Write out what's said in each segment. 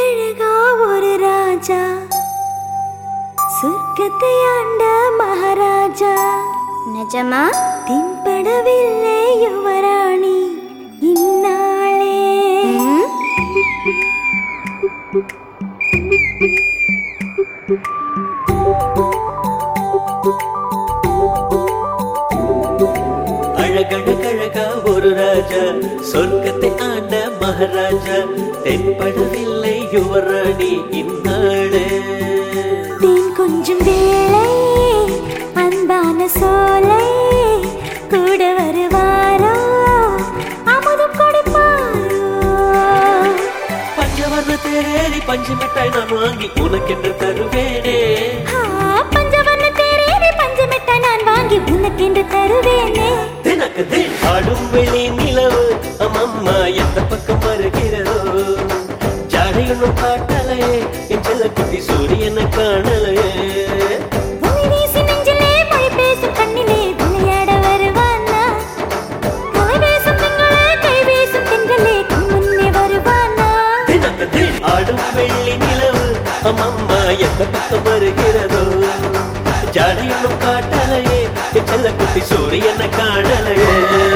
அழகழகா ஒரு ராஜா சொர்க்கத்தை ஆண்ட மகாராஜா நிஜமா தென்படவில்லை யுவராணி இந்நாளே ம்? அழகழகழகா ஒரு ராஜா சொர்க்கத்தை ஆண்ட மகாராஜா தென்படவில்லை யுவராணி இந்நாடு தேன் கொஞ்சம் வேளை அன்பான சோலை கூட வருவாரோ அமுதம் கொடுப்பாரோ பஞ்சவர்ண தேரேறி பஞ்சு மிட்டாய் நான் வாங்கி உனக்கென்று தருவேனே ஆ, பஞ்சவர்ண தேரேறி பஞ்சமிட்டாய் நான் வாங்கி உனக்கென்று தருவேனே தினக்கு தின் ஆடும் வெளி நிலவு அம்மம்மா எந்த பக்கம் வருகிறதோ ஜாடையொன்னும் காட்டலையே என் செல்ல குட்டி சூரியனை காணலையே மொழி வீசி நெஞ்சிலே மொழி பேசும் கண்ணிலே விளையாட வருவானா கலை பேசும் திங்களே கை வீசும் தென்றலே கண் முன்னே வருவானா தினக்கு தின் ஆடும் வெள்ளி நிலவு அம்மம்மா எந்த பக்கம் வருகிறதோ ஜாடையொன்னும் காட்டலையே என் செல்ல குட்டி சூரியனை காணலையே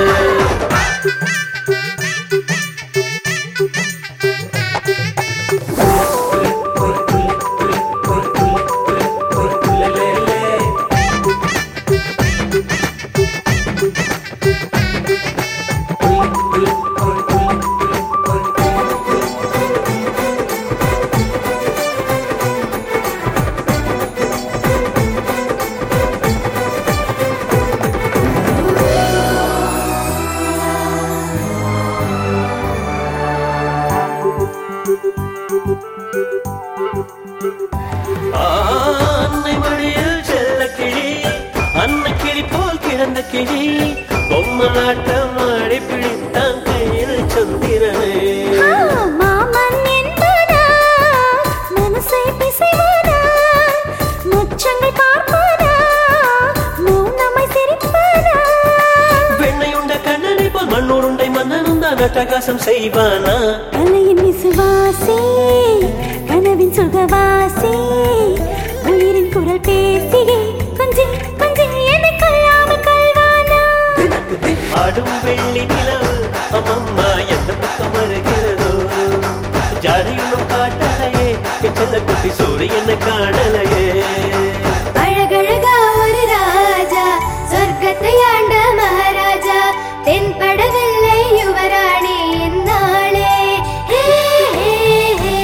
அன்னை மடியில் செல்ல கிளி அன்னை கிளி போல் கிடந்த கிளி பொம்மலாட்டம் ஆடி பிடித்தான் கையில் சந்திரனே ஆ, மாமன் என்பதா மனசை பிசைவதா முச்சங்கள் பார்ப்பதா மௌனமை சிரிப்பதா வெண்ணையுண்ட கண்ணனை போல் மண்ணுருண்டை மன்னனும் தான் அட்டகாசம் செய்வானா கலையின் விசுவாசி கனவின் சுகவாசி உயிரின் குரல் பேசியே கொஞ்சி கொஞ்சி என்னை கொள்ளாமல் கொள்வானா தினக்கு தின் ஆடும் வெள்ளி நிலவு அம்மம்மா எந்த பக்கம் வருகிறதோ ஜாடையுள்ளும் காட்டலையே என் செல்ல குட்டி சூரியனை காணலையே அழகழகா ஒரு ராஜா சொர்க்கத்தை ஆண்ட மகாராஜா தென்படவில்லை யுவராணி என்னாளே ஹே, ஹே, ஹே.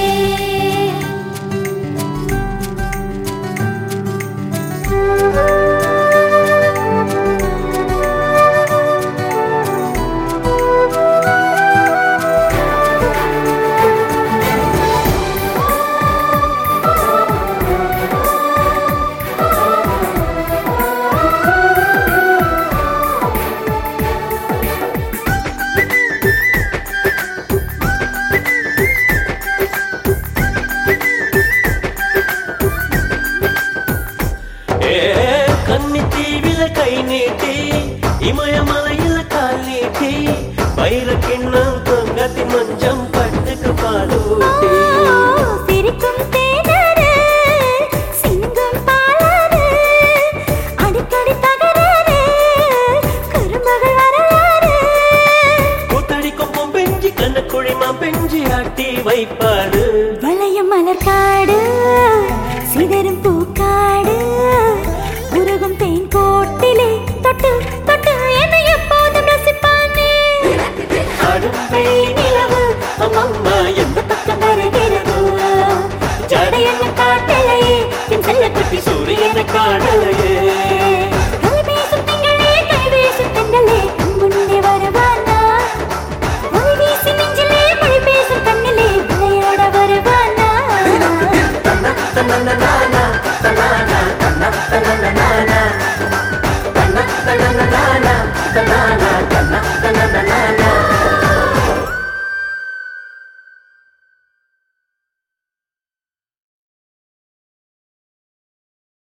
ஏ கன்னி தீவில கை நீட்டி இமயமலையில கால் நீட்டி வைர கிண்ணம் தொங்கத்தி மஞ்சம் பட்டுக்கு பாலூட்டி ஓ, சிரிக்கும் தேனரு, சிந்தும் பாலாறு, அடிக்கடி தகராறு, குறும்புகள் வரலாறு. கூத்தடிக்கும் பொம்பெஞ்சி கண்ணக்குழிமா பெஞ்சி ஆட்டி வைப்பாரு